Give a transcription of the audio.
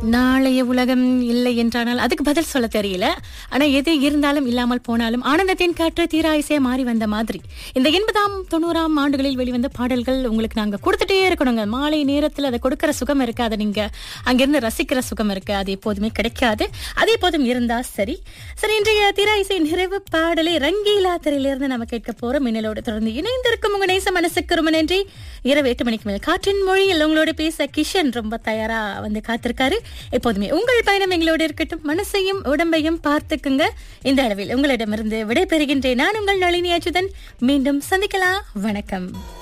நாளைய உலகம் இல்லை என்றானால் அதுக்கு பதில் சொல்ல தெரியல ஆனா எது இருந்தாலும் இல்லாமல் போனாலும் ஆனந்தத்தின் காற்று தீராயிசையா மாறி வந்த மாதிரி இந்த எண்பதாம் தொண்ணூறாம் ஆண்டுகளில் வெளிவந்த பாடல்கள் உங்களுக்கு நாங்க கொடுத்துட்டே இருக்கணுங்க மாலை நேரத்துல அதை கொடுக்கிற சுகம் இருக்கு அதை நீங்க அங்கிருந்து ரசிக்கிற சுகம் இருக்கு அது எப்போதுமே கிடைக்காது அது எப்போதும் இருந்தா சரி சரி இன்றைய தீராயிசை நிறைவு பாடலை ரங்கீலா திரையிலிருந்து நம்ம கேட்க போறோம் மின்னலோடு தொடர்ந்து இணைந்திருக்கும் உங்க நேச மனசுக்கு ரொம்ப நன்றி இரவு எட்டு மணிக்கு மேல் காற்றின் மொழியில் உங்களோட பேச கிஷன் ரொம்ப தயாரா வந்து காத்திருக்காரு எப்போதுமே உங்கள் பயணம் எங்களோடு இருக்கட்டும் மனசையும் உடம்பையும் பார்த்துக்குங்க இந்த அளவில் உங்களிடமிருந்து விடைபெறுகின்றேன் நான் உங்கள் நளினி அச்சுதன் மீண்டும் சந்திக்கலாம் வணக்கம்